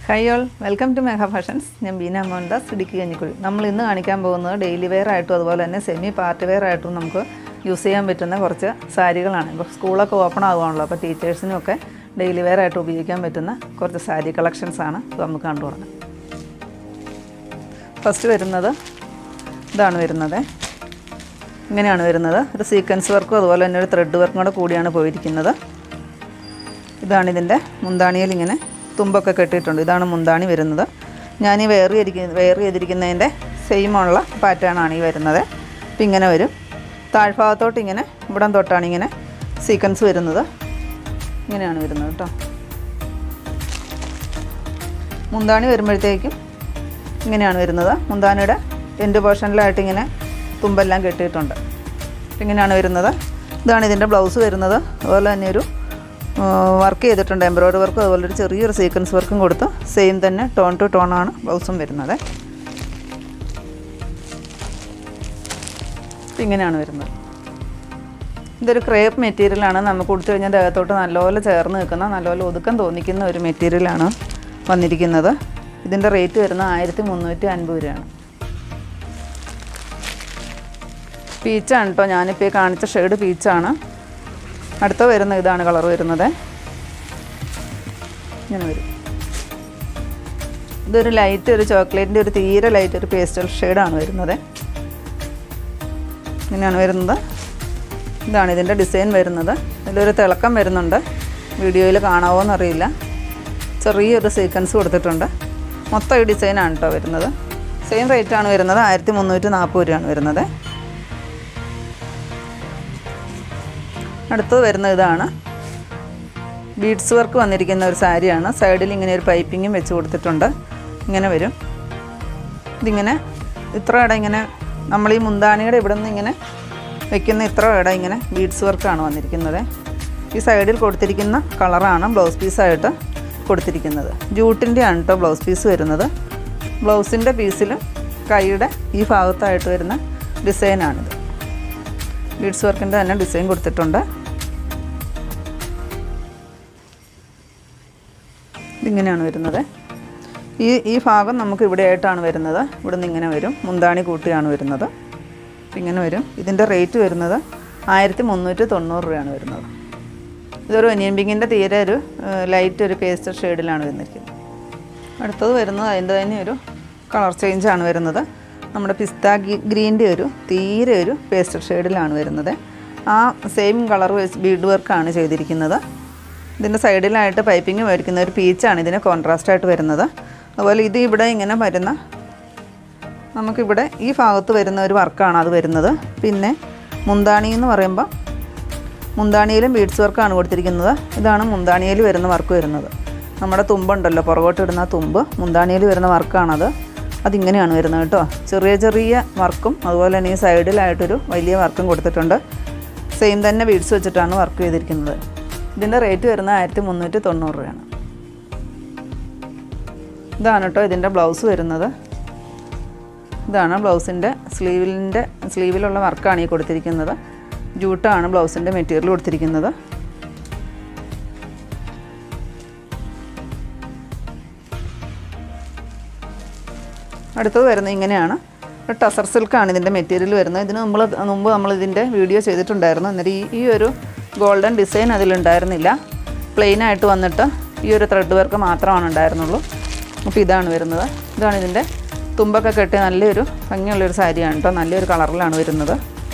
high all welcome to Mega Fashions ഞാൻ ബീന മോഹൻദാസ് ഇടുക്കി കഞ്ഞിക്കുഴി നമ്മൾ ഇന്ന് കാണിക്കാൻ പോകുന്നത് ഡെയിലി വെയർ ആയിട്ടും അതുപോലെ തന്നെ സെമി പാർട്ടി വെയർ ആയിട്ടും നമുക്ക് യൂസ് ചെയ്യാൻ പറ്റുന്ന കുറച്ച് സാരികളാണ് ഇപ്പോൾ സ്കൂളൊക്കെ ഓപ്പൺ ആകുവാണല്ലോ അപ്പോൾ ടീച്ചേഴ്സിനും ഒക്കെ ഡെയിലി വെയർ ആയിട്ട് ഉപയോഗിക്കാൻ പറ്റുന്ന കുറച്ച് സാരി കളക്ഷൻസ് ആണ് ഇത് നമുക്ക് കണ്ടു തുടങ്ങാം ഫസ്റ്റ് വരുന്നത് ഇതാണ് വരുന്നത് ഇങ്ങനെയാണ് വരുന്നത് ഒരു സീക്വൻസ് വർക്കും അതുപോലെ തന്നെ ഒരു ത്രെഡ് വർക്കും കൂടെ കൂടിയാണ് പോയിരിക്കുന്നത് ഇതാണ് ഇതിൻ്റെ മുന്താണിയിൽ ഇങ്ങനെ തുമ്പൊക്കെ കെട്ടിയിട്ടുണ്ട് ഇതാണ് മുന്താണി വരുന്നത് ഞാൻ ഈ വെയർ ചെയ്തിരിക്കുന്ന വെയർ ചെയ്തിരിക്കുന്നതിൻ്റെ സെയിം ഉള്ള പാറ്റേൺ ആണ് ഈ വരുന്നത് അപ്പം ഇങ്ങനെ വരും താഴ്ഭാഗത്തോട്ട് ഇങ്ങനെ ഇവിടം തൊട്ടാണ് ഇങ്ങനെ സീക്വൻസ് വരുന്നത് ഇങ്ങനെയാണ് വരുന്നത് കേട്ടോ മുന്താണി വരുമ്പോഴത്തേക്കും ഇങ്ങനെയാണ് വരുന്നത് മുന്താണിയുടെ എൻഡ് പോർഷനിലായിട്ട് ഇങ്ങനെ തുമ്പെല്ലാം കെട്ടിയിട്ടുണ്ട് ഇങ്ങനെയാണ് വരുന്നത് ഇതാണ് ഇതിൻ്റെ ബ്ലൗസ് വരുന്നത് അതുപോലെ തന്നെ ഒരു വർക്ക് ചെയ്തിട്ടുണ്ട് എംബ്രോയ്ഡറി വർക്കും അതുപോലെ ഒരു ചെറിയൊരു സീക്വൻസ് വർക്കും കൊടുത്ത് സെയിം തന്നെ ടോൺ ടു ടോൺ ആണ് ബ്ലൗസും വരുന്നത് ഇങ്ങനെയാണ് വരുന്നത് ഇതൊരു ക്രേപ്പ് മെറ്റീരിയലാണ് നമുക്ക് കൊടുത്തു കഴിഞ്ഞാൽ ദേഹത്തോട്ട് നല്ലപോലെ ചേർന്ന് നിൽക്കുന്ന നല്ലപോലെ ഒതുക്കം തോന്നിക്കുന്ന ഒരു മെറ്റീരിയലാണ് വന്നിരിക്കുന്നത് ഇതിൻ്റെ റേറ്റ് വരുന്നത് ആയിരത്തി മുന്നൂറ്റി അൻപത് രൂപയാണ് പീച്ചാണ് കേട്ടോ ഞാനിപ്പോൾ ഈ കാണിച്ച ഷെയ്ഡ് പീച്ചാണ് അടുത്ത വരുന്ന ഇതാണ് കളർ വരുന്നത് ഇങ്ങനെ വരും ഇതൊരു ലൈറ്റ് ഒരു ചോക്ലേറ്റിൻ്റെ ഒരു തീരെ ലൈറ്റ് ഒരു പേസ്റ്റൽ ഷെയ്ഡാണ് വരുന്നത് ഇങ്ങനെയാണ് വരുന്നത് ഇതാണ് ഇതിൻ്റെ ഡിസൈൻ വരുന്നത് ഇതിലൊരു തിളക്കം വരുന്നുണ്ട് വീഡിയോയിൽ കാണാവോ എന്നറിയില്ല ചെറിയൊരു സീക്വൻസ് കൊടുത്തിട്ടുണ്ട് മൊത്തം ഈ ഡിസൈനാണ് കേട്ടോ വരുന്നത് സെയിം റേറ്റാണ് വരുന്നത് ആയിരത്തി മുന്നൂറ്റി നാൽപ്പത് രൂപയാണ് വരുന്നത് അടുത്തത് വരുന്ന ഇതാണ് ബീഡ്സ് വർക്ക് വന്നിരിക്കുന്ന ഒരു സാരിയാണ് സൈഡിൽ ഇങ്ങനെ ഒരു പൈപ്പിങ്ങും വെച്ച് കൊടുത്തിട്ടുണ്ട് ഇങ്ങനെ വരും ഇതിങ്ങനെ ഇത്ര ഇട ഇങ്ങനെ നമ്മൾ ഈ മുന്താണിയുടെ ഇവിടെ നിന്ന് ഇങ്ങനെ വെക്കുന്ന ഇത്ര ഇട ഇങ്ങനെ ബീഡ്സ് വർക്കാണ് വന്നിരിക്കുന്നത് ഈ സൈഡിൽ കൊടുത്തിരിക്കുന്ന കളറാണ് ബ്ലൗസ് പീസായിട്ട് കൊടുത്തിരിക്കുന്നത് ജൂട്ടിൻ്റെ ആണ് കേട്ടോ ബ്ലൗസ് പീസ് വരുന്നത് ബ്ലൗസിൻ്റെ പീസിലും കൈയുടെ ഈ ഭാഗത്തായിട്ട് വരുന്ന ഡിസൈനാണിത് ബീഡ്സ് വർക്കിൻ്റെ തന്നെ ഡിസൈൻ കൊടുത്തിട്ടുണ്ട് ഇതിങ്ങനെയാണ് വരുന്നത് ഈ ഈ ഭാഗം നമുക്ക് ഇവിടെ ആയിട്ടാണ് വരുന്നത് ഇവിടെ നിന്ന് ഇങ്ങനെ വരും മുന്താണി കൂട്ടിയാണ് വരുന്നത് ഇങ്ങനെ വരും ഇതിൻ്റെ റേറ്റ് വരുന്നത് ആയിരത്തി മുന്നൂറ്റി തൊണ്ണൂറ് രൂപയാണ് വരുന്നത് ഇതൊരു ഒനിയമ്പിങ്ങിൻ്റെ തീരെ ഒരു ലൈറ്റ് ഒരു പേസ്റ്റർ ഷെയ്ഡിലാണ് വന്നിരിക്കുന്നത് അടുത്തത് വരുന്നത് അതിൻ്റെ തന്നെ ഒരു കളർ ചേഞ്ചാണ് വരുന്നത് നമ്മുടെ പിസ്ത ഗ്രീൻ്റെ ഒരു തീരെ ഒരു പേസ്റ്റർ ഷെയ്ഡിലാണ് വരുന്നത് ആ സെയിം കളർ ബീഡ് വർക്കാണ് ചെയ്തിരിക്കുന്നത് ഇതിൻ്റെ സൈഡിലായിട്ട് പൈപ്പിംഗ് മേടിക്കുന്ന ഒരു പീച്ചാണ് ഇതിന് കോൺട്രാസ്റ്റ് ആയിട്ട് വരുന്നത് അതുപോലെ ഇത് ഇവിടെ ഇങ്ങനെ വരുന്ന നമുക്കിവിടെ ഈ ഭാഗത്ത് വരുന്ന ഒരു വർക്കാണ് അത് വരുന്നത് പിന്നെ മുന്താണി എന്ന് പറയുമ്പോൾ മുന്താണിയിലും ബീഡ്സ് വർക്കാണ് കൊടുത്തിരിക്കുന്നത് ഇതാണ് മുന്താണിയിൽ വരുന്ന വർക്ക് വരുന്നത് നമ്മുടെ തുമ്പുണ്ടല്ലോ പുറകോട്ട് ഇടുന്ന തുമ്പ് മുന്താണിയിൽ വരുന്ന വർക്കാണത് അതിങ്ങനെയാണ് വരുന്നത് കേട്ടോ ചെറിയ ചെറിയ വർക്കും അതുപോലെ തന്നെ ഈ സൈഡിലായിട്ടൊരു വലിയ വർക്കും കൊടുത്തിട്ടുണ്ട് സെയിം തന്നെ ബീഡ്സ് വെച്ചിട്ടാണ് വർക്ക് ചെയ്തിരിക്കുന്നത് ഇതിൻ്റെ റേറ്റ് വരുന്നത് ആയിരത്തി മുന്നൂറ്റി തൊണ്ണൂറ് രൂപയാണ് ഇതാണ് കേട്ടോ ഇതിൻ്റെ ബ്ലൗസ് വരുന്നത് ഇതാണ് ബ്ലൗസിൻ്റെ സ്ലീവിൻ്റെ സ്ലീവിലുള്ള വർക്കാണ് ഈ കൊടുത്തിരിക്കുന്നത് ജൂട്ടാണ് ബ്ലൗസിൻ്റെ മെറ്റീരിയൽ കൊടുത്തിരിക്കുന്നത് അടുത്തത് വരുന്നത് ഇങ്ങനെയാണ് ടസർ സിൽക്കാണ് ഇതിൻ്റെ മെറ്റീരിയൽ വരുന്നത് ഇതിന് നമ്മൾ മുമ്പ് നമ്മൾ ഇതിൻ്റെ വീഡിയോ ചെയ്തിട്ടുണ്ടായിരുന്നു എന്നിട്ട് ഈ ഈ ഒരു ഗോൾഡൻ ഡിസൈൻ അതിലുണ്ടായിരുന്നില്ല പ്ലെയിൻ ആയിട്ട് വന്നിട്ട് ഈ ഒരു ത്രെഡ് വർക്ക് മാത്രമാണ് ഉണ്ടായിരുന്നുള്ളൂ അപ്പോൾ ഇതാണ് വരുന്നത് ഇതാണ് ഇതിൻ്റെ തുമ്പൊക്കെ കെട്ടി നല്ലൊരു ഭംഗിയുള്ളൊരു സാരിയാണ് കേട്ടോ നല്ലൊരു കളറിലാണ് വരുന്നത്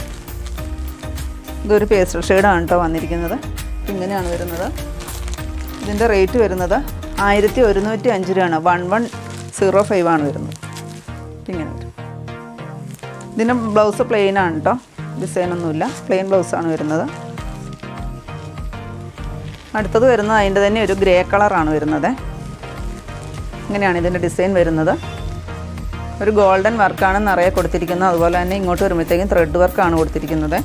ഇതൊരു പേസ്റ്റൽ ഷെയ്ഡാണ് കേട്ടോ വന്നിരിക്കുന്നത് ഇങ്ങനെയാണ് വരുന്നത് ഇതിൻ്റെ റേറ്റ് വരുന്നത് ആയിരത്തി ഒരുന്നൂറ്റി അഞ്ച് രൂപയാണ് വൺ വൺ സീറോ ഫൈവ് ആണ് വരുന്നത് ഇങ്ങനെ വരും ഇതിന് ബ്ലൗസ് പ്ലെയിൻ ആണ് കേട്ടോ ഡിസൈനൊന്നുമില്ല പ്ലെയിൻ ബ്ലൗസാണ് വരുന്നത് അടുത്തത് വരുന്നത് അതിൻ്റെ തന്നെ ഒരു ഗ്രേ കളറാണ് വരുന്നത് ഇങ്ങനെയാണ് ഇതിൻ്റെ ഡിസൈൻ വരുന്നത് ഒരു ഗോൾഡൻ വർക്കാണ് നിറയെ കൊടുത്തിരിക്കുന്നത് അതുപോലെ തന്നെ ഇങ്ങോട്ട് വരുമ്പോഴത്തേക്കും ത്രെഡ് വർക്കാണ് കൊടുത്തിരിക്കുന്നത്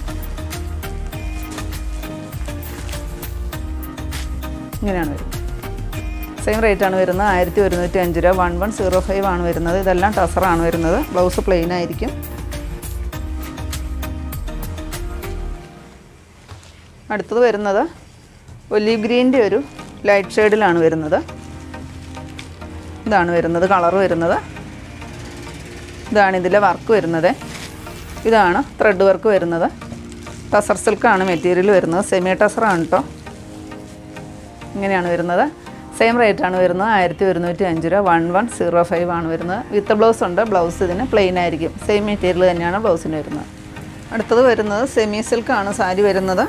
ഇങ്ങനെയാണ് വരുന്നത് സെയിം റേറ്റ് ആണ് വരുന്നത് ആയിരത്തി ഒരുന്നൂറ്റി അഞ്ച് രൂപ വൺ വൺ സീറോ ഫൈവ് ആണ് വരുന്നത് ഇതെല്ലാം ടസറാണ് വരുന്നത് ബ്ലൗസ് പ്ലെയിൻ ആയിരിക്കും അടുത്തത് വരുന്നത് ഒലീവ് ഗ്രീൻ്റെ ഒരു ലൈറ്റ് ഷെയ്ഡിലാണ് വരുന്നത് ഇതാണ് വരുന്നത് കളർ വരുന്നത് ഇതാണ് ഇതിലെ വർക്ക് വരുന്നത് ഇതാണ് ത്രെഡ് വർക്ക് വരുന്നത് ടസർ സിൽക്കാണ് മെറ്റീരിയൽ വരുന്നത് സെമി ടസറാണ് കേട്ടോ ഇങ്ങനെയാണ് വരുന്നത് സെയിം റേറ്റ് ആണ് വരുന്നത് ആയിരത്തി ഒരുന്നൂറ്റി അഞ്ച് രൂപ വൺ വൺ സീറോ ഫൈവ് ആണ് വരുന്നത് വിത്ത് ബ്ലൗസ് ഉണ്ട് ബ്ലൗസ് ഇതിന് പ്ലെയിൻ ആയിരിക്കും സെയിം മെറ്റീരിയൽ തന്നെയാണ് ബ്ലൗസിന് വരുന്നത് അടുത്തത് വരുന്നത് സെമി സിൽക്കാണ് സാരി വരുന്നത്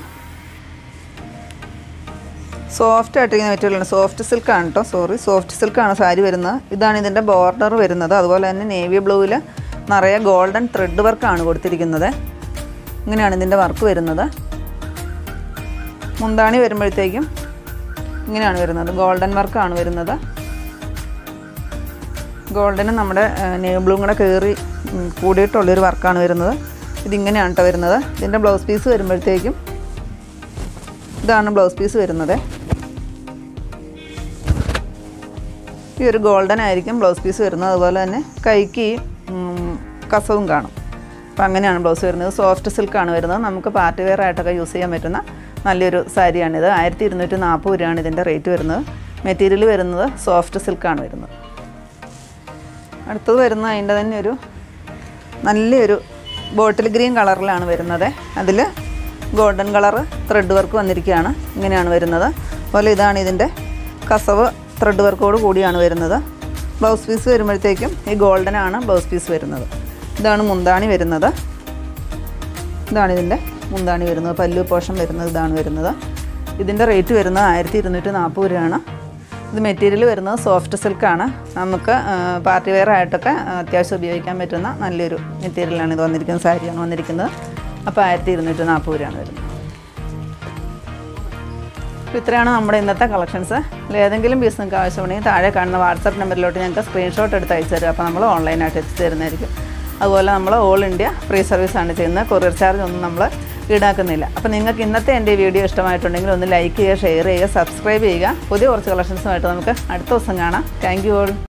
സോഫ്റ്റ് ആയിട്ടിരിക്കുന്ന മെറ്റീരിയലാണ് സോഫ്റ്റ് സിൽക്കാണ് കേട്ടോ സോറി സോഫ്റ്റ് സിൽക്കാണ് സാരി വരുന്നത് ഇതാണ് ഇതിൻ്റെ ബോർഡർ വരുന്നത് അതുപോലെ തന്നെ നേവി ബ്ലൂവിൽ നിറയെ ഗോൾഡൻ ത്രെഡ് വർക്കാണ് കൊടുത്തിരിക്കുന്നത് ഇങ്ങനെയാണ് ഇതിൻ്റെ വർക്ക് വരുന്നത് മുന്താണി വരുമ്പോഴത്തേക്കും ഇങ്ങനെയാണ് വരുന്നത് ഗോൾഡൻ വർക്കാണ് വരുന്നത് ഗോൾഡനും നമ്മുടെ നേവി ബ്ലൂവും കൂടെ കയറി ഉം, കൂടിയിട്ടുള്ളൊരു വർക്കാണ് വരുന്നത് ഇതിങ്ങനെയാണ് കേട്ടോ വരുന്നത് ഇതിൻ്റെ ബ്ലൗസ് പീസ് വരുമ്പോഴത്തേക്കും ഇതാണ് ബ്ലൗസ് പീസ് വരുന്നത് ഈ ഒരു ഗോൾഡൻ ആയിരിക്കും ബ്ലൗസ് പീസ് വരുന്നത് അതുപോലെ തന്നെ കൈക്ക് ഈ, ഉം, കസവും കാണും അപ്പോൾ അങ്ങനെയാണ് ബ്ലൗസ് വരുന്നത് സോഫ്റ്റ് സിൽക്കാണ് വരുന്നത് നമുക്ക് പാർട്ടി വെയർ ആയിട്ടൊക്കെ യൂസ് ചെയ്യാൻ പറ്റുന്ന നല്ലൊരു സാരിയാണിത് ആയിരത്തി ഇരുന്നൂറ്റി നാൽപ്പത് രൂപയാണ് ഇതിൻ്റെ റേറ്റ് വരുന്നത് മെറ്റീരിയൽ വരുന്നത് സോഫ്റ്റ് സിൽക്കാണ് വരുന്നത് അടുത്തത് വരുന്നത് അതിൻ്റെ തന്നെ ഒരു നല്ലൊരു ബോട്ടിൽ ഗ്രീൻ കളറിലാണ് വരുന്നത് അതിൽ ഗോൾഡൻ കളർ ത്രെഡ് വർക്ക് വന്നിരിക്കുകയാണ് ഇങ്ങനെയാണ് വരുന്നത് അതുപോലെ ഇതാണ് ഇതിൻ്റെ കസവ് ത്രെഡ് വർക്കോട് കൂടിയാണ് വരുന്നത് ബ്ലൗസ് പീസ് വരുമ്പോഴത്തേക്കും ഈ ഗോൾഡൻ ആണ് ബ്ലൗസ് പീസ് വരുന്നത് ഇതാണ് മുന്താണി വരുന്നത് ഇതാണ് ഇതിൻ്റെ മുന്താണി വരുന്നത് പല്ലു പോഷൻ വരുന്നത് ഇതാണ് വരുന്നത് ഇതിൻ്റെ റേറ്റ് വരുന്നത് ആയിരത്തി ഇരുന്നൂറ്റി നാൽപ്പത് രൂപയാണ് ഇത് മെറ്റീരിയൽ വരുന്നത് സോഫ്റ്റ് സിൽക്കാണ് നമുക്ക് ആ, പാർട്ടി വെയർ ആയിട്ടൊക്കെ ആ, അത്യാവശ്യം ഉപയോഗിക്കാൻ പറ്റുന്ന നല്ലൊരു മെറ്റീരിയലാണ് ഇത് വന്നിരിക്കുന്നത് സാരിയാണ് വന്നിരിക്കുന്നത് അപ്പോൾ ആയിരത്തി ഇരുന്നൂറ്റി നാൽപ്പത് രൂപയാണ് വരുന്നത് അപ്പോൾ ഇത്രയാണ് നമ്മുടെ ഇന്നത്തെ കളക്ഷൻസ് ഏതെങ്കിലും പീസ് നിങ്ങൾക്ക് ആവശ്യമുണ്ടെങ്കിൽ താഴെ കാണുന്ന വാട്സാപ്പ് നമ്പറിലോട്ട് ഞങ്ങൾക്ക് സ്ക്രീൻഷോട്ട് എടുത്ത് അയച്ചു തരും അപ്പോൾ നമ്മൾ ഓൺലൈനായിട്ട് എത്തിച്ചു തരുന്നതായിരിക്കും അതുപോലെ നമ്മൾ ഓൾ ഇന്ത്യ ഫ്രീ സർവീസാണ് ചെയ്യുന്നത് കൊറിയർ ചാർജ് ഒന്നും നമ്മൾ ഈടാക്കുന്നില്ല അപ്പോൾ നിങ്ങൾക്ക് ഇന്നത്തെ എൻ്റെ വീഡിയോ ഇഷ്ടമായിട്ടുണ്ടെങ്കിൽ ഒന്ന് ലൈക്ക് ചെയ്യുക ഷെയർ ചെയ്യുക സബ്സ്ക്രൈബ് ചെയ്യുക പുതിയ കുറച്ച് കളക്ഷൻസുമായിട്ട് നമുക്ക് അടുത്ത ദിവസം കാണാം താങ്ക് യു ഓൾ